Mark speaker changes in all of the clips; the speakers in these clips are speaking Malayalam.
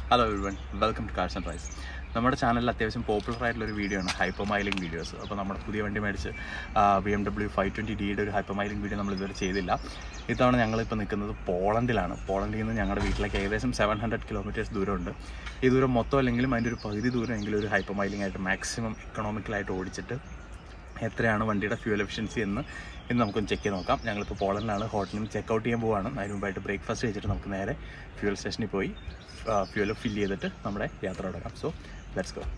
Speaker 1: hello everyone welcome to cars and rice നമ്മുടെ ചാനലിൽ അത്യാവശ്യം പോപ്പുലർ ആയിട്ടുള്ള ഒരു വീഡിയോ ആണ് ഹൈപ്പർ മൈലിംഗ് വീഡിയോസ് അപ്പോൾ നമ്മുടെ പുതിയ വണ്ടി മേടിച്ച് B M W five twenty ഡിയുടെ ഒരു ഹൈപ്പർ മൈലിംഗ് വീഡിയോ നമ്മൾ ഇതുവരെ ചെയ്തില്ല ഇത്തവണ ഞങ്ങളിപ്പോൾ നിൽക്കുന്നത് പോളണ്ടിലാണ് പോളണ്ടിൽ നിന്ന് ഞങ്ങളുടെ വീട്ടിലേക്ക് ഏകദേശം സെവൻ ഹൺഡ്രഡ് കിലോമീറ്റേഴ്സ് ദൂരമുണ്ട് ഈ ദൂരം മൊത്തം അല്ലെങ്കിലും അതിൻ്റെ ഒരു പകുതി ദൂരം എങ്കിലും ഒരു ഹൈപ്പർ മൈലിംഗ് ആയിട്ട് മാക്സിമം എക്കണോമിക്കലായിട്ട് ഓടിച്ചിട്ട് എത്രയാണ് വണ്ടിയുടെ ഫ്യൂൽ എഫിഷ്യൻസി എന്ന് ഇന്ന് നമുക്കൊന്ന് ചെക്ക് ചെയ്ത് നോക്കാം ഞങ്ങളിപ്പോൾ പോളണ്ടിലാണ് ഹോട്ടലിൽ നിന്ന് ചെക്ക് ഔട്ട് ചെയ്യാൻ പോവാണ് അതിന് മുമ്പായിട്ട് ബ്രേക്ക്ഫാസ്റ്റ് കഴിച്ചിട്ട് നമുക്ക് നേരെ ഫ്യൂൽ സ്റ്റേഷനിൽ പോയി ഫ്യൂൽ ഫില്ല് ചെയ്തിട്ട് നമ്മുടെ യാത്ര തുടങ്ങാം സോ ലെറ്റ്സ് ഗോ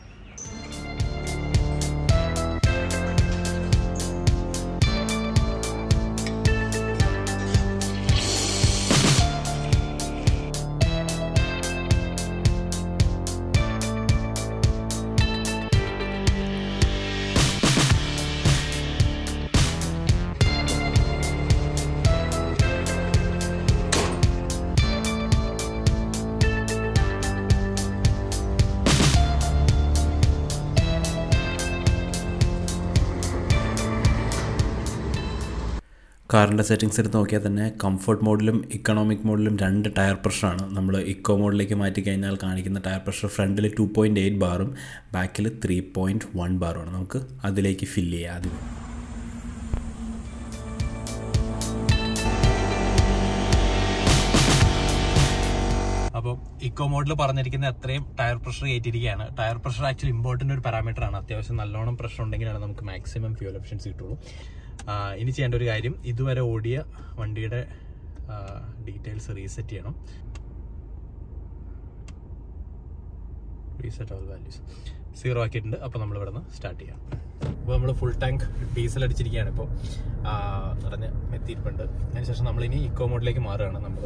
Speaker 2: കാറിൻ്റെ സെറ്റിങ്സ് എടുത്ത് നോക്കിയാൽ തന്നെ കംഫർട്ട് മോഡിലും ഇക്കണോമിക് മോഡിലും രണ്ട് ടയർ പ്രഷറാണ് നമ്മൾ ഇക്കോ മോഡിലേക്ക് മാറ്റി കഴിഞ്ഞാൽ കാണിക്കുന്ന ടയർ പ്രഷർ ഫ്രണ്ടിൽ ടു പോയിൻറ്റ് എയ്റ്റ് ബാറും ബാക്കിൽ ത്രീ പോയിൻറ്റ് വൺ ബാറുമാണ് നമുക്ക് അതിലേക്ക് ഫില്ല് ചെയ്യാം ആദ്യം
Speaker 3: അപ്പോൾ ഇക്കോ മോഡിൽ പറഞ്ഞിരിക്കുന്ന അത്രയും ടയർ പ്രഷർ കയറ്റിയിരിക്കുകയാണ് ടയർ പ്രഷർ ആക്ച്വലി ഇമ്പോർട്ടൻ്റ് ഒരു പാരാമീറ്റർ ആണ് അത്യാവശ്യം നല്ലോണം പ്രഷർ ഉണ്ടെങ്കിലാണ് നമുക്ക് മാക്സിമം ഫ്യൂൽ എഫിഷ്യൻസി കിട്ടുള്ളൂ ആ, ഇനി ചെയ്യേണ്ട ഒരു കാര്യം ഇതുവരെ ഓടിയ വണ്ടിയുടെ ഡീറ്റെയിൽസ് റീസെറ്റ് ചെയ്യണം റീസെറ്റ് ഓൾ വാല്യൂസ് സീറോ ആക്കിയിട്ടുണ്ട് അപ്പോൾ നമ്മൾ ഇവിടെ നിന്ന് സ്റ്റാർട്ട് ചെയ്യാം അപ്പോൾ നമ്മൾ ഫുൾ ടാങ്ക് ഡീസൽ അടിച്ചിരിക്കുകയാണ് ഇപ്പോൾ നിറഞ്ഞ് എത്തിയിരിപ്പുണ്ട് അതിനുശേഷം നമ്മളിനി ഇക്കോ മോഡിലേക്ക് മാറുകയാണ് നമ്മൾ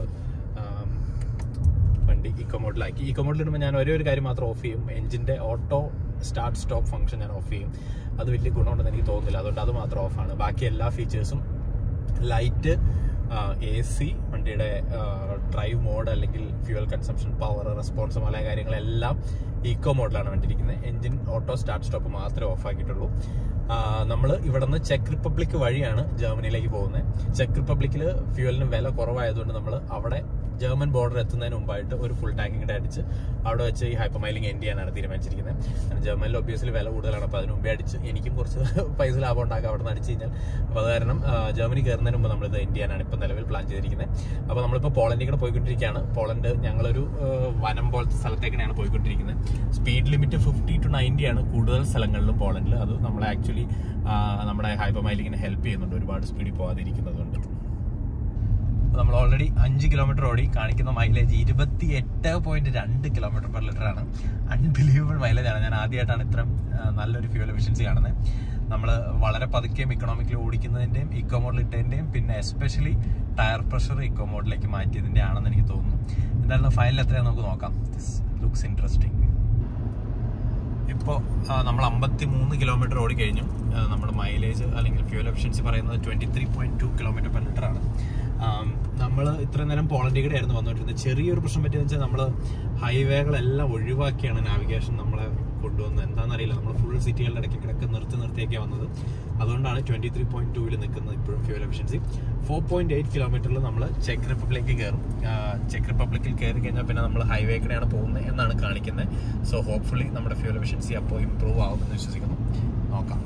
Speaker 3: വണ്ടി ഇക്കോ മോഡിലാക്കി ഇക്കോ മോഡിൽ ഇടുമ്പോൾ ഞാൻ ഒരേ ഒരു കാര്യം മാത്രം ഓഫ് ചെയ്യും എഞ്ചിൻ്റെ ഓട്ടോ സ്റ്റാർട്ട് സ്റ്റോപ്പ് ഫംഗ്ഷൻ ഞാൻ ഓഫ് ചെയ്യും അത് വലിയ ഗുണമുണ്ടെന്ന് എനിക്ക് തോന്നുന്നില്ല അതുകൊണ്ട് അത് മാത്രം ഓഫാണ് ബാക്കി എല്ലാ ഫീച്ചേഴ്സും ലൈറ്റ് എ സി വണ്ടിയുടെ ഡ്രൈവ് മോഡ് അല്ലെങ്കിൽ ഫ്യൂവൽ കൺസംഷൻ പവർ റെസ്പോൺസ് മുതലായ കാര്യങ്ങളെല്ലാം ഈക്കോ മോഡിലാണ് വേണ്ടിയിരിക്കുന്നത് എഞ്ചിൻ ഓട്ടോ സ്റ്റാർട്ട് സ്റ്റോപ്പ് മാത്രമേ ഓഫ് ആക്കിയിട്ടുള്ളൂ നമ്മൾ ഇവിടെ നിന്ന് ചെക്ക് റിപ്പബ്ലിക് വഴിയാണ് ജർമ്മനിയിലേക്ക് പോകുന്നത് ചെക്ക് റിപ്പബ്ലിക്കിൽ ഫ്യൂവലിന് വില കുറവായതുകൊണ്ട് നമ്മൾ അവിടെ ജർമ്മൻ ബോർഡർ എത്തുന്നതിന് മുമ്പായിട്ട് ഒരു ഫുൾ ടാങ്കിങ് കൂടെ അടിച്ച് അവിടെ വെച്ച് ഈ ഹൈപ്പർ മൈലിംഗ് എൻഡ് ചെയ്യാനാണ് തീരുമാനിച്ചിരിക്കുന്നത് കാരണം ജർമ്മനിൽ ഒബ്വിയസ്ലി വില കൂടുതലാണ് അപ്പോൾ അതിന് മുമ്പേ അടിച്ച് എനിക്കും കുറച്ച് പൈസ ലാഭം ഉണ്ടാക്കാം അവിടെ നിന്ന് അടിച്ച് കഴിഞ്ഞാൽ അപ്പോൾ അത് കാരണം ആ, ജർമ്മനി കയറുന്നതിന് മുമ്പ് നമ്മളിത് എൻഡ് ചെയ്യാനാണ് ഇപ്പോൾ നിലവിൽ പ്ലാൻ ചെയ്തിരിക്കുന്നത് അപ്പോൾ നമ്മളിപ്പോൾ പോളണ്ടിൽ കൂടെ പോയിക്കൊണ്ടിരിക്കുകയാണ് പോളണ്ട് ഞങ്ങളൊരു ആ, വനം പോലത്തെ സ്ഥലത്തേക്കാണ് പോയിക്കൊണ്ടിരിക്കുന്നത് speed limit fifty to ninety ആണ് കൂടുതൽ സ്ഥലങ്ങളിലും പോളണ്ടിൽ അത് നമ്മളെ ആക്ച്വലി നമ്മുടെ ഹൈപ്പർ മൈലിങ്ങിനെ ഹെൽപ്പ് ചെയ്യുന്നുണ്ട് ഒരുപാട് സ്പീഡിൽ പോകാതിരിക്കുന്നത് കൊണ്ട് നമ്മൾ ഓൾറെഡി അഞ്ച് കിലോമീറ്റർ ഓടി കാണിക്കുന്ന മൈലേജ് ഇരുപത്തി എട്ട് പോയിന്റ് രണ്ട് കിലോമീറ്റർ പെർ ലിറ്റർ ആണ് അൺബിലീവബിൾ മൈലേജ് ആണ് ഞാൻ ആദ്യമായിട്ടാണ് ഇത്രയും ആ, നല്ലൊരു ഫ്യൂൽ എഫിഷ്യൻസി കാണുന്നത് നമ്മൾ വളരെ പതുക്കെയും ഇക്കണോമിക്കലി ഓടിക്കുന്നതിന്റെയും ഇക്കോ മോഡിൽ ഇട്ടതിന്റെയും പിന്നെ എസ്പെഷ്യലി ടയർ പ്രഷർ ഇക്കോ മോഡിലേക്ക് മാറ്റിയതിന്റെ ആണെന്ന് എനിക്ക് തോന്നുന്നു എന്തായാലും ഫയലിൽ എത്രയാണെന്ന് നമുക്ക് നോക്കാം ലുക്സ് ഇൻട്രസ്റ്റിംഗ് ഇപ്പോൾ നമ്മൾ അമ്പത്തി മൂന്ന് കിലോമീറ്റർ ഓടി കഴിഞ്ഞു നമ്മുടെ മൈലേജ് അല്ലെങ്കിൽ ഫ്യൂൽ എഫിഷ്യൻസി പറയുന്നത് twenty three point two kilometre per litre ആണ് നമ്മൾ ഇത്രയും നേരം പോളണ്ടി കൂടെ ആയിരുന്നു വന്നുകൊണ്ടിരുന്നത് ചെറിയൊരു പ്രശ്നം പറ്റിയെന്ന് വെച്ചാൽ നമ്മൾ ഹൈവേകളെല്ലാം ഒഴിവാക്കിയാണ് നാവിഗേഷൻ നമ്മളെ കൊണ്ടുവന്നത് എന്താണെന്നറിയില്ല നമ്മൾ ഫുൾ സിറ്റികളുടെ ഇടയ്ക്ക് കിടക്ക് നിർത്തി നിർത്തിയൊക്കെയാണ് വന്നത് അതുകൊണ്ടാണ് ട്വൻറ്റി ത്രീ പോയിന്റ് ടൂവിൽ നിൽക്കുന്നത് ഇപ്പോഴും fuel efficiency four point eight കിലോമീറ്ററിൽ നമ്മൾ ചെക്ക് റിപ്പബ്ലിക്ക് കയറും ചെക്ക് റിപ്പബ്ലിക്കിൽ കയറി കഴിഞ്ഞാൽ പിന്നെ നമ്മൾ ഹൈവേ കൂടെയാണ് പോകുന്നത് എന്നാണ് കാണിക്കുന്നത് സോ ഹോപ്പ്ഫുള്ളി നമ്മുടെ ഫ്യൂൽ എഫിഷ്യൻസി അപ്പോൾ ഇമ്പ്രൂവ് ആകുമെന്ന് വിശ്വസിക്കുന്നു നോക്കാം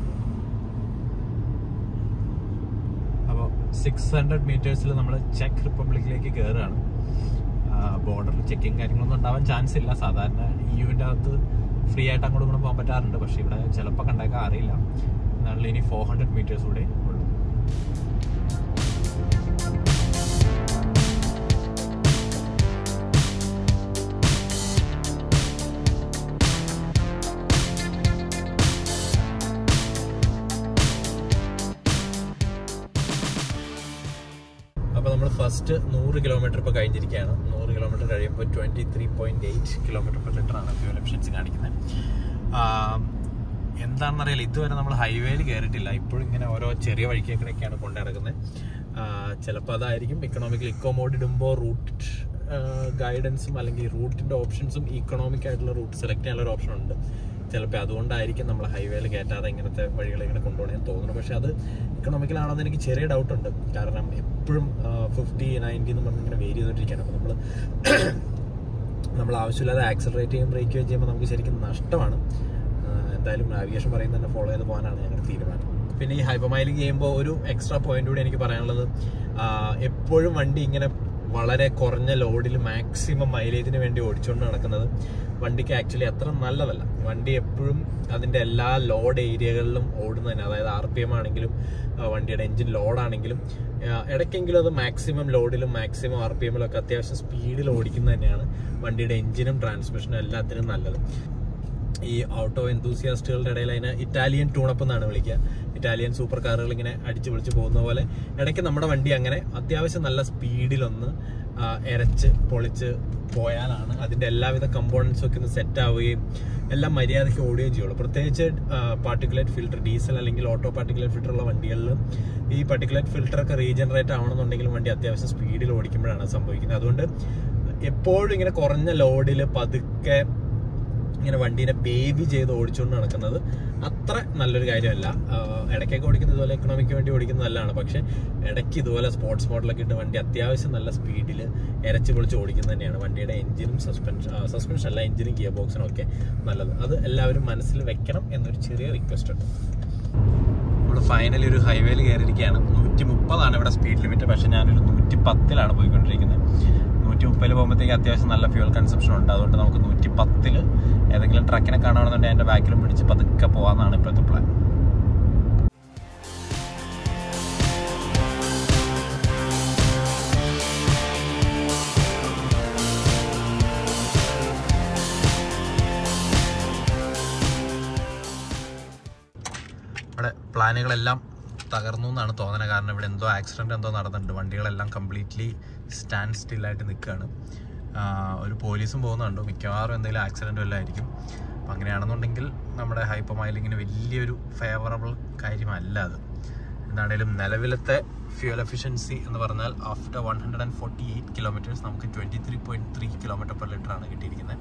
Speaker 3: അപ്പോൾ സിക്സ് ഹൺഡ്രഡ് മീറ്റേഴ്സിൽ നമ്മൾ ചെക്ക് റിപ്പബ്ലിക്കിലേക്ക് കയറുകയാണ് ബോർഡറിൽ ചെക്കിങ് കാര്യങ്ങളൊന്നും ഉണ്ടാവാൻ ചാൻസ് ഇല്ല സാധാരണ യുവിൻ്റെ അകത്ത് ഫ്രീ ആയിട്ട് അങ്ങോട്ടും ഇങ്ങോട്ടും പോകാൻ പറ്റാറുണ്ട് പക്ഷേ ഇവിടെ ചിലപ്പോൾ കണ്ടേക്കാൻ അറിയില്ല എന്നാലും ഇനി ഫോർ ഹൺഡ്രഡ് മീറ്റേഴ്സ് കൂടെ ഉള്ളൂ അപ്പോൾ നമ്മൾ ഫസ്റ്റ് നൂറ് കിലോമീറ്റർ ഇപ്പോൾ കഴിഞ്ഞിരിക്കുകയാണ് നൂറ് കിലോമീറ്റർ കഴിയുമ്പോൾ twenty three point eight kilometre per litre ആണ് ഫ്യൂൽ എഫിഷ്യൻസി കാണിക്കുന്നത് എന്താണെന്നറിയില്ല ഇതുവരെ നമ്മൾ ഹൈവേയിൽ കയറിയിട്ടില്ല ഇപ്പോഴും ഇങ്ങനെ ഓരോ ചെറിയ വഴിക്കൊക്കെയാണ് കൊണ്ടു നടക്കുന്നത് ചിലപ്പോൾ അതായിരിക്കും ഇക്കണോമിക്കൽ ഇക്കോ മോഡ് ഇടുമ്പോൾ റൂട്ട് ഗൈഡൻസും അല്ലെങ്കിൽ റൂട്ടിൻ്റെ ഓപ്ഷൻസും ഇക്കണോമിക് ആയിട്ടുള്ള റൂട്ട് സെലക്ട് ചെയ്യാനുള്ള ഒരു ഓപ്ഷൻ ഉണ്ട് ചിലപ്പോൾ അതുകൊണ്ടായിരിക്കും നമ്മൾ ഹൈവേയിൽ കയറ്റാതെ ഇങ്ങനത്തെ വഴികൾ ഇങ്ങനെ കൊണ്ടുപോകണമെന്ന് തോന്നുന്നു പക്ഷെ അത് ഇക്കണോമിക്കലാണെന്ന് എനിക്ക് ചെറിയ ഡൗട്ട് ഉണ്ട് കാരണം എപ്പോഴും ഫിഫ്റ്റി നയൻറ്റി എന്ന് പറഞ്ഞ് ഇങ്ങനെ വേരി ചെയ്തുകൊണ്ടിരിക്കുകയാണ് അപ്പോൾ നമ്മൾ നമ്മൾ ആവശ്യമില്ലാതെ ആക്സലറേറ്റ് ചെയ്യുകയും ബ്രേക്ക് ചെയ്യുകയും ചെയ്യുമ്പോൾ നമുക്ക് ശരിക്കും നഷ്ടമാണ് ആഹ് എന്തായാലും നാവിഗേഷൻ പറയുന്നത് തന്നെ ഫോളോ ചെയ്ത് പോകാനാണ് ഞങ്ങളുടെ തീരുമാനം പിന്നെ ഈ ഹൈപ്പർ മൈലിംഗ് ചെയ്യുമ്പോൾ ഒരു എക്സ്ട്രാ പോയിന്റ് കൂടി എനിക്ക് പറയാനുള്ളത് ആഹ് എപ്പോഴും വണ്ടി ഇങ്ങനെ വളരെ കുറഞ്ഞ ലോഡിൽ മാക്സിമം മൈലേജിന് വേണ്ടി ഓടിച്ചുകൊണ്ട് നടക്കുന്നത് വണ്ടിക്ക് ആക്ച്വലി അത്ര നല്ലതല്ല വണ്ടി എപ്പോഴും അതിൻ്റെ എല്ലാ ലോഡ് ഏരിയകളിലും ഓടുന്നതന്നെ അതായത് ആർ പി എം ആണെങ്കിലും ആ, വണ്ടിയുടെ എഞ്ചിൻ ലോഡാണെങ്കിലും ഇടയ്ക്കെങ്കിലും അത് മാക്സിമം ലോഡിലും മാക്സിമം ആർ പി എമ്മിലും ഒക്കെ അത്യാവശ്യം സ്പീഡിൽ ഓടിക്കുന്നത് തന്നെയാണ് വണ്ടിയുടെ എഞ്ചിനും ട്രാൻസ്മിഷനും എല്ലാത്തിനും നല്ലത് ഈ ഓട്ടോ എന്തൂസിയാസ്റ്റുകളുടെ ഇടയിൽ അതിനെ ഇറ്റാലിയൻ ടൂണപ്പ് എന്നാണ് വിളിക്കുക ഇറ്റാലിയൻ സൂപ്പർ കാറുകൾ ഇങ്ങനെ അടിച്ചു പൊളിച്ച് പോകുന്ന പോലെ ഇടയ്ക്ക് നമ്മുടെ വണ്ടി അങ്ങനെ അത്യാവശ്യം നല്ല സ്പീഡിലൊന്ന് ആ, എരച്ച് പൊളിച്ച് പോയാലാണ് അതിന്റെ എല്ലാവിധ കമ്പോണൻസും ഒക്കെ ഒന്ന് സെറ്റ് ആവുകയും എല്ലാം മര്യാദയ്ക്ക് ഓടുകയും ചെയ്യുള്ളൂ പ്രത്യേകിച്ച് പാർട്ടിക്കുലേറ്റ് ഫിൽറ്റർ ഡീസൽ അല്ലെങ്കിൽ ഓട്ടോ പാർട്ടിക്കുലേറ്റ് ഫിൽറ്റർ ഉള്ള വണ്ടികളിൽ ഈ പാർട്ടിക്കുലേറ്റ് ഫിൽറ്റർ ഒക്കെ റീജനറേറ്റ് ആവണമെന്നുണ്ടെങ്കിലും വണ്ടി അത്യാവശ്യം സ്പീഡിൽ ഓടിക്കുമ്പോഴാണ് സംഭവിക്കുന്നത് അതുകൊണ്ട് എപ്പോഴും ഇങ്ങനെ കുറഞ്ഞ ലോഡിൽ പതുക്കെ ഇങ്ങനെ വണ്ടീനെ ബേബി ചെയ്ത് ഓടിച്ചുകൊണ്ട് നടക്കുന്നത് അത്ര നല്ലൊരു കാര്യമല്ല ആഹ് ഇടയ്ക്കൊക്കെ ഓടിക്കുന്നത് ഇതുപോലെ എക്കണോമിക്ക് വേണ്ടി ഓടിക്കുന്നത് നല്ലതാണ് പക്ഷെ ഇടയ്ക്ക് ഇതുപോലെ സ്പോർട്സ് മോഡലൊക്കെ ഇട്ട് വണ്ടി അത്യാവശ്യം നല്ല സ്പീഡിൽ ഇരച്ച് പൊളിച്ച് ഓടിക്കുന്നത് തന്നെയാണ് വണ്ടിയുടെ എഞ്ചിനും സസ്പെൻഷൻ സസ്പെൻഷൻ അല്ല എഞ്ചിനും ഗിയർ ബോക്സിനും ഒക്കെ നല്ലത് അത് എല്ലാവരും മനസ്സിൽ വെക്കണം എന്നൊരു ചെറിയ റിക്വസ്റ്റ് ഉണ്ട് നമ്മൾ ഫൈനലി ഒരു ഹൈവേയിൽ കയറിയിരിക്കുകയാണ് നൂറ്റി മുപ്പതാണ് ഇവിടെ സ്പീഡ് ലിമിറ്റ് പക്ഷെ ഞാനൊരു നൂറ്റി പത്തിലാണ് പോയിക്കൊണ്ടിരിക്കുന്നത് നൂറ്റി മുപ്പതിൽ പോകുമ്പോഴത്തേക്ക് അത്യാവശ്യം നല്ല ഫ്യൂൽ കൺസപ്ഷൻ ഉണ്ട് അതുകൊണ്ട് നമുക്ക് നൂറ്റി പത്തിൽ ഏതെങ്കിലും ട്രക്കിനെ കാണുകയാണെന്നുണ്ടെങ്കിൽ അതിൻ്റെ ബാക്കിലും പിടിച്ച് പതുക്കെ പോകാമെന്നാണ് ഇപ്പോഴത്തെ പ്ലാൻ ഇവിടെ പ്ലാനുകളെല്ലാം തകർന്നു എന്നാണ് തോന്നുന്നത് കാരണം ഇവിടെ എന്തോ ആക്സിഡന്റ് എന്തോ നടന്നിട്ടുണ്ട് വണ്ടികളെല്ലാം കംപ്ലീറ്റ്ലി സ്റ്റാൻഡ് സ്റ്റില്ലായിട്ട് നിൽക്കുകയാണ് ഒരു പോലീസും പോകുന്നുണ്ട് മിക്കവാറും എന്തെങ്കിലും ആക്സിഡന്റ് വല്ലതും ആയിരിക്കും അപ്പം അങ്ങനെയാണെന്നുണ്ടെങ്കിൽ നമ്മുടെ ഹൈപ്പർ മൈലിങ്ങിന് വലിയൊരു ഫേവറബിൾ കാര്യമല്ല അത് എന്താണേലും നിലവിലത്തെ ഫ്യൂൽ എഫിഷ്യൻസി എന്ന് പറഞ്ഞാൽ after one hundred and forty eight kilometres നമുക്ക് twenty three point three kilometre per litre ആണ് കിട്ടിയിരിക്കുന്നത്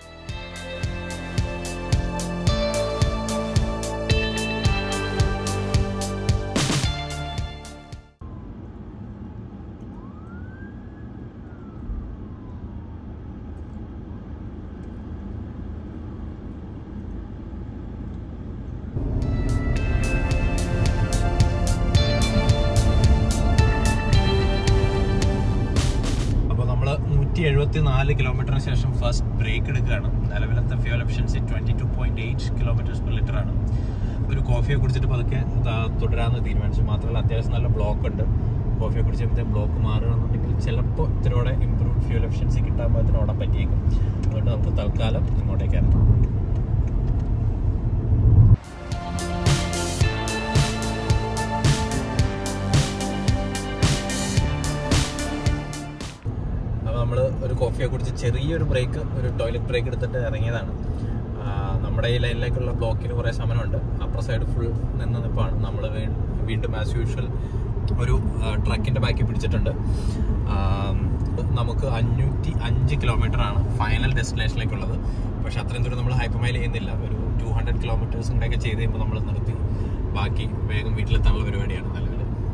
Speaker 3: അപ്പോൾ നമ്മൾ നൂറ്റി എഴുപത്തി നാല് കിലോമീറ്ററിന് ശേഷം ഫസ്റ്റ് ബ്രേക്ക് എടുക്കുകയാണ് നിലവിലത്തെ fuel efficiency twenty two point eight kilometres per litre ആണ് ഒരു കോഫിയെ കുടിച്ചിട്ട് പതുക്കെ ദാ- തുടരാമെന്ന് തീരുമാനിച്ചു മാത്രമല്ല അത്യാവശ്യം നല്ല ബ്ലോക്ക് ഉണ്ട് കോഫിയെ കുടിച്ചപ്പോഴത്തെ ബ്ലോക്ക് മാറുകയാണെന്നുണ്ടെങ്കിൽ ചിലപ്പോൾ ഇത്തിരിയോടെ ഇമ്പ്രൂവ് ഫ്യൂൽ എഫിഷ്യൻസി കിട്ടാൻ പാകത്തിന് ഓടാൻ പറ്റിയേക്കും അതുകൊണ്ട് നമുക്ക് തൽക്കാലം ഇങ്ങോട്ടേക്ക് ഇറങ്ങാം അപ്പോൾ നമ്മൾ ഒരു കോഫിയെ കുടിച്ച് ചെറിയൊരു ബ്രേക്ക് ഒരു ടോയ്ലറ്റ് ബ്രേക്ക് എടുത്തിട്ട് ഇറങ്ങിയതാണ് ആ, നമ്മുടെ ഈ ലൈനിലേക്കുള്ള ബ്ലോക്കിന് കുറേ ശമനമുണ്ട് അപ്പുറ സൈഡ് ഫുൾ നിന്ന് നിൽപ്പാണ് നമ്മൾ വീണ്ടും ആസ് യൂഷ്വൽ ഒരു ട്രക്കിൻ്റെ ബാക്കി പിടിച്ചിട്ടുണ്ട് ആ, നമുക്ക് അഞ്ഞൂറ്റി അഞ്ച് കിലോമീറ്റർ ആണ് ഫൈനൽ ഡെസ്റ്റിനേഷനിലേക്കുള്ളത് പക്ഷെ അത്രയും ദൂരം നമ്മൾ ഹൈപ്പർ മൈൽ ചെയ്യുന്നില്ല ഒരു ടു ഹൺഡ്രഡ് കിലോമീറ്റേഴ്സും കൂടെയൊക്കെ ചെയ്ത് കഴിയുമ്പോൾ നമ്മൾ നിർത്തി ബാക്കി വേഗം വീട്ടിലെത്താനുള്ള പരിപാടിയാണ് നിലവിൽ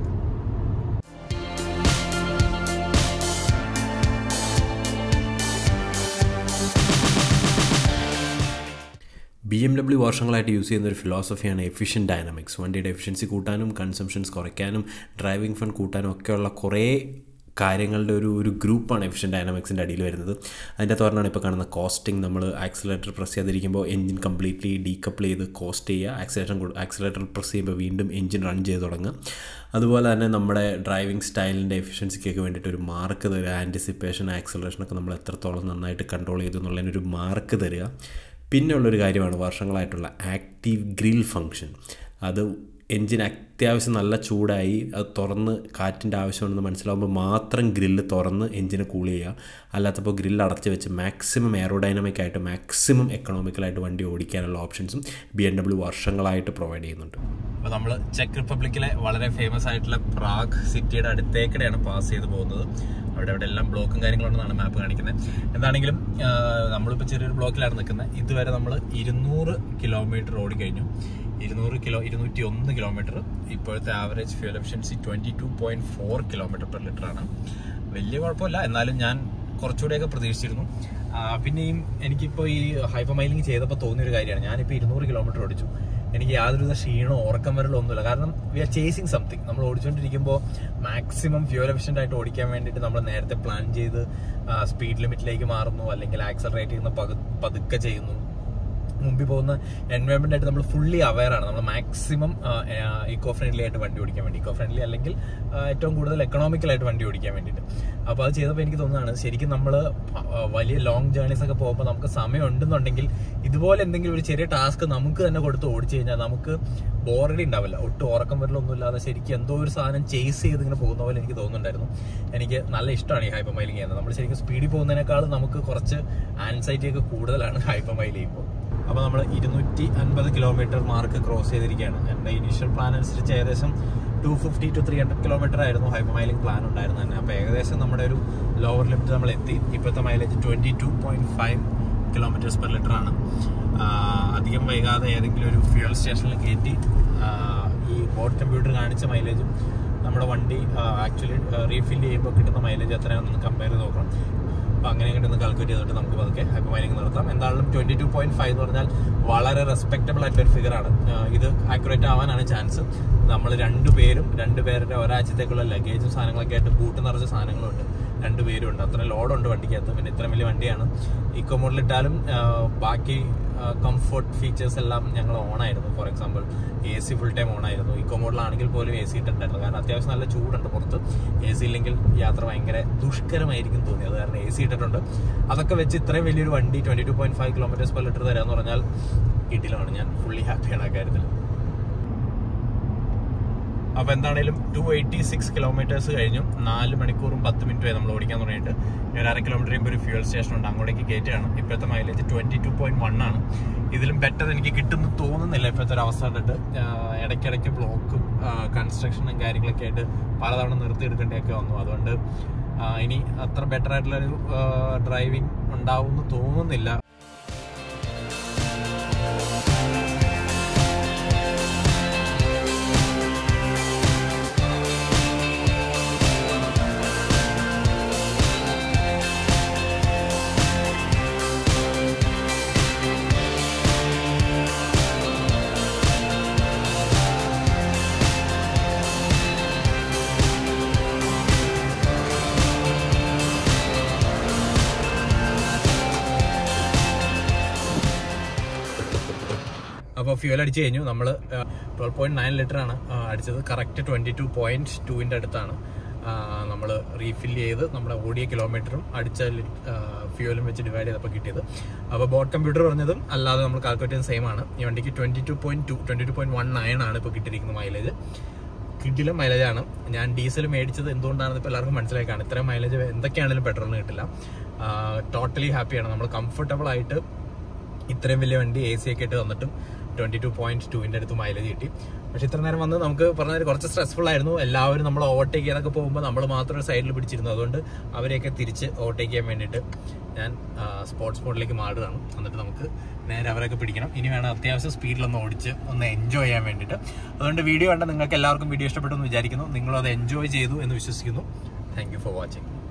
Speaker 2: ബി എം ഡബ്ല്യു വർഷങ്ങളായിട്ട് യൂസ് ചെയ്യുന്ന ഒരു ഫിലോസഫിയാണ് എഫിഷ്യൻ ഡൈനാമിക്സ് വണ്ടിയുടെ എഫിഷ്യൻസി കൂട്ടാനും കൺസംഷൻസ് കുറയ്ക്കാനും ഡ്രൈവിംഗ് ഫണ്ട് കൂട്ടാനും ഒക്കെയുള്ള കുറേ കാര്യങ്ങളുടെ ഒരു ഒരു ഗ്രൂപ്പാണ് എഫിഷ്യൻ ഡൈനാമിക്സിൻ്റെ അടിയിൽ വരുന്നത് അതിൻ്റെ അകത്ത് പറഞ്ഞാണ് ഇപ്പോൾ കാണുന്ന കോസ്റ്റിംഗ് നമ്മൾ ആക്സിലേറ്റർ പ്രസ് ചെയ്യാതിരിക്കുമ്പോൾ എഞ്ചിൻ കംപ്ലീറ്റ്ലി ഡീകപ്പിൾ ചെയ്ത് കോസ്റ്റ് ചെയ്യുക ആക്സിലേറ്റർ ആക്സിലേറ്റർ പ്രസ് ചെയ്യുമ്പോൾ വീണ്ടും എഞ്ചിൻ റൺ ചെയ്ത് തുടങ്ങുക അതുപോലെ തന്നെ നമ്മുടെ ഡ്രൈവിംഗ് സ്റ്റൈലിൻ്റെ എഫിഷ്യൻസിക്കൊക്കെ വേണ്ടിയിട്ട് ഒരു മാർക്ക് തരിക ആൻറ്റിസിപ്പേഷൻ ആക്സിലറേഷനൊക്കെ നമ്മൾ എത്രത്തോളം നന്നായിട്ട് കൺട്രോൾ ചെയ്തു എന്നുള്ളതിനൊരു മാർക്ക് തരിക പിന്നെ ഉള്ളൊരു കാര്യമാണ് വർഷങ്ങളായിട്ടുള്ള ആക്റ്റീവ് ഗ്രിൽ ഫങ്ഷൻ അത് എൻജിൻ അത്യാവശ്യം നല്ല ചൂടായി അത് തുറന്ന് കാറ്റിൻ്റെ ആവശ്യമുണ്ടെന്ന് മനസ്സിലാവുമ്പോൾ മാത്രം ഗ്രില്ല് തുറന്ന് എൻജിനെ കൂൾ ചെയ്യുക അല്ലാത്തപ്പോൾ ഗ്രില്ല് അടച്ച് വെച്ച് മാക്സിമം എയറോഡൈനമിക് ആയിട്ട് മാക്സിമം എക്കണോമിക്കലായിട്ട് വണ്ടി ഓടിക്കാനുള്ള ഓപ്ഷൻസും ബി എം ഡബ്ല്യു വർഷങ്ങളായിട്ട് പ്രൊവൈഡ് ചെയ്യുന്നുണ്ട്
Speaker 3: അപ്പോൾ നമ്മൾ ചെക്ക് റിപ്പബ്ലിക്കിലെ വളരെ ഫേമസ് ആയിട്ടുള്ള പ്രാഗ് സിറ്റിയുടെ അടുത്തേക്കിടെയാണ് പാസ് ചെയ്ത് പോകുന്നത് അവിടെ അവിടെ എല്ലാം ബ്ലോക്കും കാര്യങ്ങളുണ്ടെന്നാണ് മാപ്പ് കാണിക്കുന്നത് എന്താണെങ്കിലും ആഹ്, നമ്മളിപ്പോൾ ചെറിയൊരു ബ്ലോക്കിലാണ് നിൽക്കുന്നത് ഇതുവരെ നമ്മൾ ഇരുന്നൂറ് കിലോമീറ്റർ ഓടിക്കഴിഞ്ഞു ഇരുന്നൂറ് കിലോ ഇരുന്നൂറ്റി ഒന്ന് കിലോമീറ്റർ ഇപ്പോഴത്തെ average fuel efficiency twenty two point four kilometre per litre ആണ് വലിയ കുഴപ്പമില്ല എന്നാലും ഞാൻ കുറച്ചുകൂടെയൊക്കെ പ്രതീക്ഷിച്ചിരുന്നു ആ, പിന്നെയും എനിക്കിപ്പോൾ ഈ ഹൈപ്പർ മൈലിംഗ് ചെയ്തപ്പോൾ തോന്നിയൊരു കാര്യമാണ് ഞാനിപ്പോൾ ഇരുന്നൂറ് കിലോമീറ്റർ ഓടിച്ചു എനിക്ക് യാതൊരുവിധ ക്ഷീണമോ ഉറക്കം വരലോ ഒന്നുമില്ല കാരണം വി ആർ ചേസിങ് സംതിങ് നമ്മൾ ഓടിച്ചുകൊണ്ടിരിക്കുമ്പോൾ മാക്സിമം ഫ്യൂൽ എഫിഷ്യൻ്റ് ആയിട്ട് ഓടിക്കാൻ വേണ്ടിയിട്ട് നമ്മൾ നേരത്തെ പ്ലാൻ ചെയ്ത് സ്പീഡ് ലിമിറ്റിലേക്ക് മാറുന്നു അല്ലെങ്കിൽ ആക്സലറേറ്റ് ചെയ്യുന്ന പതു പതുക്കെ ചെയ്യുന്നു മുമ്പിൽ പോകുന്ന എൻവയോൺമെന്റ് ആയിട്ട് നമ്മൾ ഫുള്ളി അവയർ ആണ് നമ്മൾ മാക്സിമം ഇക്കോ ഫ്രണ്ട്ലി ആയിട്ട് വണ്ടി ഓടിക്കാൻ വേണ്ടി ഇക്കോ ഫ്രണ്ട്ലി അല്ലെങ്കിൽ ആ, ഏറ്റവും കൂടുതൽ എക്കണോമിക്കൽ ആയിട്ട് വണ്ടി ഓടിക്കാൻ വേണ്ടിയിട്ട് അപ്പോൾ അത് ചെയ്തപ്പോൾ എനിക്ക് തോന്നുന്നതാണ് ശരിക്കും നമ്മൾ വലിയ ലോങ് ജേർണീസ് ഒക്കെ പോകുമ്പോൾ നമുക്ക് സമയം ഉണ്ടെന്നുണ്ടെങ്കിൽ ഇതുപോലെ എന്തെങ്കിലും ഒരു ചെറിയ ടാസ്ക് നമുക്ക് തന്നെ കൊടുത്ത് ഓടിച്ചു കഴിഞ്ഞാൽ നമുക്ക് ബോറടി ഉണ്ടാവില്ല ഒട്ടും ഉറക്കം വരലൊന്നുമില്ലാതെ ശരിക്കും എന്തോ ഒരു സാധനം ചേസ് ചെയ്ത് ഇങ്ങനെ പോകുന്ന പോലെ എനിക്ക് തോന്നുന്നുണ്ടായിരുന്നു എനിക്ക് നല്ല ഇഷ്ടമാണ് ഈ ഹൈപ്പർ മൈലിംഗ് ചെയ്യുന്നത് നമ്മൾ ശരിക്കും സ്പീഡിൽ പോകുന്നതിനേക്കാൾ നമുക്ക് കുറച്ച് ആൻസൈറ്റി ഒക്കെ കൂടുതലാണ് ഹൈപ്പർ മൈൽ ചെയ്യുമ്പോൾ അപ്പോൾ നമ്മൾ ഇരുന്നൂറ്റി അൻപത് കിലോമീറ്റർ മാർക്ക് ക്രോസ് ചെയ്തിരിക്കുകയാണ് എൻ്റെ ഇനീഷ്യൽ പ്ലാൻ അനുസരിച്ച് ഏകദേശം two fifty two three hundred kilometre ആയിരുന്നു ഹൈപ്പർ മൈലിംഗ് പ്ലാൻ ഉണ്ടായിരുന്നു തന്നെ അപ്പോൾ ഏകദേശം നമ്മുടെ ഒരു ലോവർ ലിമിറ്റ് നമ്മൾ എത്തി ഇപ്പോഴത്തെ mileage twenty two point five kilometres per litre ആണ് ആഹ് അധികം വൈകാതെ ഏതെങ്കിലും ഒരു ഫ്യൂൽ സ്റ്റേഷനിൽ കയറ്റി ആഹ് ഈ ബോട്ട് കമ്പ്യൂട്ടർ കാണിച്ച മൈലേജും നമ്മുടെ വണ്ടി ആക്ച്വലി റീഫിൽ ചെയ്യുമ്പോൾ കിട്ടുന്ന മൈലേജ് എത്രയാണെന്ന് കമ്പയർ ചെയ്ത് നോക്കണം അപ്പോൾ അങ്ങനെ അങ്ങോട്ട് ഒന്ന് കാൽക്കുലേറ്റ് ചെയ്തിട്ട് നമുക്ക് പതുക്കെ ഹൈപ്പർ മൈലിംഗ് നിർത്താം എന്തായാലും ട്വന്റി ടു പോയിന്റ് ഫൈവ് എന്ന് പറഞ്ഞാൽ വളരെ റെസ്പെക്റ്റബിൾ ആയിട്ടൊരു ഫിഗർ ആണ് ആഹ് ഇത് ആക്യുറേറ്റ് ആവാനാണ് ചാൻസ് നമ്മൾ രണ്ടുപേരും രണ്ടുപേരുടെ ഒരാഴ്ചത്തേക്കുള്ള ലഗേജും സാധനങ്ങളൊക്കെ ആയിട്ട് കൂട്ട് നിറച്ച സാധനങ്ങളുണ്ട് രണ്ടുപേരും ഉണ്ട് അത്ര ലോഡുണ്ട് വണ്ടിക്കകത്ത് പിന്നെ ഇത്ര വലിയ വണ്ടിയാണ് ഇക്കോ മോഡലിട്ടാലും ബാക്കി കംഫർട്ട് ഫീച്ചേഴ്സ് എല്ലാം ഞങ്ങൾ ഓൺ ആയിരുന്നു for example A C full time on ആയിരുന്നു ഇക്കോ മോഡലാണെങ്കിൽ പോലും എ സി ഇട്ടിട്ടുണ്ടായിരുന്നു കാരണം അത്യാവശ്യം നല്ല ചൂടുണ്ട് പുറത്ത് എ സി ഇല്ലെങ്കിൽ യാത്ര ഭയങ്കര ദുഷ്കരമായിരിക്കും തോന്നി അത് കാരണം എ സി ഇട്ടിട്ടുണ്ട് അതൊക്കെ വെച്ച് ഇത്രയും വലിയൊരു വണ്ടി twenty two point five kilometres per litre തരാന്ന് പറഞ്ഞാൽ കിട്ടിലാണ് ഞാൻ ഫുള്ളി ഹാപ്പിയാണ് ആ കാര്യത്തിൽ അപ്പൊ എന്താണേലും ടു എയ്റ്റി സിക്സ് കിലോമീറ്റേഴ്സ് കഴിഞ്ഞു നാല് മണിക്കൂറും പത്ത് മിനിറ്റുമായി നമ്മൾ ഓടിക്കാൻ തുടങ്ങിയിട്ട് ഒരു അര കിലോമീറ്റർ കഴിയുമ്പോൾ ഒരു ഫ്യൂൽ സ്റ്റേഷൻ ഉണ്ട് അങ്ങോട്ടേക്ക് കയറ്റുകയാണ് ഇപ്പോഴത്തെ mileage twenty two point one ആണ് ഇതിലും ബെറ്റർ എനിക്ക് കിട്ടുന്നു തോന്നുന്നില്ല ഇപ്പോഴത്തെ ഒരു അവസ്ഥ കണ്ടിട്ട് ആഹ് ഇടയ്ക്കിടയ്ക്ക് ബ്ലോക്കും കൺസ്ട്രക്ഷനും കാര്യങ്ങളൊക്കെ ആയിട്ട് പലതവണ നിർത്തിയെടുക്കേണ്ടിയൊക്കെ വന്നു അതുകൊണ്ട് ആഹ് ഇനി അത്ര ബെറ്റർ ആയിട്ടുള്ള ഒരു ഡ്രൈവിംഗ് ഉണ്ടാവും എന്ന് തോന്നുന്നില്ല അപ്പോൾ ഫ്യൂൽ അടിച്ച് കഴിഞ്ഞു നമ്മൾ ട്വൽവ് പോയിന്റ് നയൻ ലിറ്റർ ആണ് ആ, അടിച്ചത് കറക്റ്റ് ട്വന്റി ടു പോയിന്റ് ടുവിന്റെ അടുത്താണ് നമ്മൾ റീഫിൽ ചെയ്ത് നമ്മുടെ ഓടിയ കിലോമീറ്ററും അടിച്ച ഫ്യൂലും വെച്ച് ഡിവൈഡ് ചെയ്തപ്പോൾ കിട്ടിയത് അപ്പോൾ ബോട്ട് കമ്പ്യൂട്ടർ പറഞ്ഞതും അല്ലാതെ നമ്മൾ കാൽക്കുലേറ്റ് ചെയ്യുന്ന സെയിം ആണ് ഈ വണ്ടിക്ക് twenty two point two twenty two point one nine ആണ് ഇപ്പോൾ കിട്ടിയിരിക്കുന്ന മൈലേജ് കിഡിലും മൈലേജാണ് ഞാൻ ഡീസൽ മേടിച്ചത് എന്തുകൊണ്ടാണെന്ന് ഇപ്പോൾ എല്ലാവർക്കും മനസ്സിലാക്കാണ് ഇത്രയും മൈലേജ് എന്തൊക്കെയാണെങ്കിലും പെട്രോളിന് കിട്ടില്ല ടോട്ടലി ഹാപ്പിയാണ് നമ്മൾ കംഫർട്ടബിൾ ആയിട്ട് ഇത്രയും വലിയ വണ്ടി എ സി ഒക്കെ ഇട്ട് തന്നിട്ടും ട്വന്റി ടു പോയിന്റ് ടുവിന്റെ അടുത്ത് മൈലേജ് കിട്ടി പക്ഷെ ഇത്ര നേരം വന്ന് നമുക്ക് പറഞ്ഞാൽ കുറച്ച് സ്ട്രെസ്ഫുൾ ആയിരുന്നു എല്ലാവരും നമ്മൾ ഓവർടേക്ക് ചെയ്യാനൊക്കെ പോകുമ്പോൾ നമ്മൾ മാത്രം ഒരു സൈഡിൽ പിടിച്ചിരുന്നു അതുകൊണ്ട് അവരെയൊക്കെ തിരിച്ച് ഓവർടേക്ക് ചെയ്യാൻ വേണ്ടിയിട്ട് ഞാൻ സ്പോർട്സ് മോഡിലേക്ക് മാറുകയാണ് എന്നിട്ട് നമുക്ക് നേരെ അവരൊക്കെ പിടിക്കണം ഇനി വേണം അത്യാവശ്യം സ്പീഡിലൊന്ന് ഓടിച്ച് ഒന്ന് എൻജോയ് ചെയ്യാൻ വേണ്ടിയിട്ട് അതുകൊണ്ട് വീഡിയോ കണ്ട നിങ്ങൾക്ക് എല്ലാവർക്കും വീഡിയോ ഇഷ്ടപ്പെട്ടു എന്ന് വിചാരിക്കുന്നു നിങ്ങളും അത് എൻജോയ് ചെയ്തു എന്ന് വിശ്വസിക്കുന്നു താങ്ക് യു ഫോർ വാച്ചിങ്